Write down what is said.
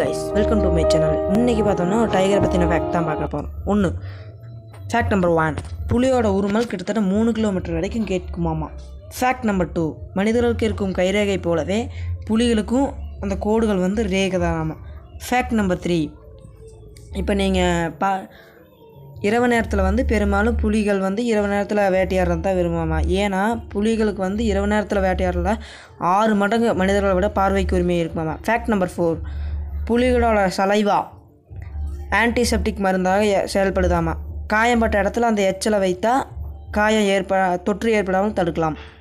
guys welcome to my channel இன்றைக்கி பார்த்தோம்னா ஒரு டைகரை பற்றின ஃபேக்ட் தான் பார்க்க போகிறோம் ஒன்று ஃபேக்ட் நம்பர் ஒன் புலியோட உருமல் கிட்டத்தட்ட மூணு கிலோமீட்டர் வரைக்கும் கேட்குமாமா ஃபேக்ட் நம்பர் டூ மனிதர்களுக்கு இருக்கும் கைரேகை போலவே புலிகளுக்கும் அந்த கோடுகள் வந்து ரேகை தானாமா ஃபேக்ட் நம்பர் த்ரீ இப்போ நீங்கள் பா இரவு நேரத்தில் வந்து பெரும்பாலும் புலிகள் வந்து இரவு நேரத்தில் வேட்டையாடுறது தான் விரும்புவாமா ஏன்னா புலிகளுக்கு வந்து இரவு நேரத்தில் வேட்டையாடுறதுல ஆறு மடங்கு மனிதர்களை விட பார்வைக்கு உரிமை இருக்குமாமா ஃபேக்ட் நம்பர் ஃபோர் புலிகளோட சலைவா ஆன்டிசெப்டிக் மருந்தாக எ- செயல்படுதாமா காயம்பட்ட இடத்துல அந்த எச்சலை வைத்தா காயம் ஏற்ப தொற்று ஏற்படாமல் தடுக்கலாம்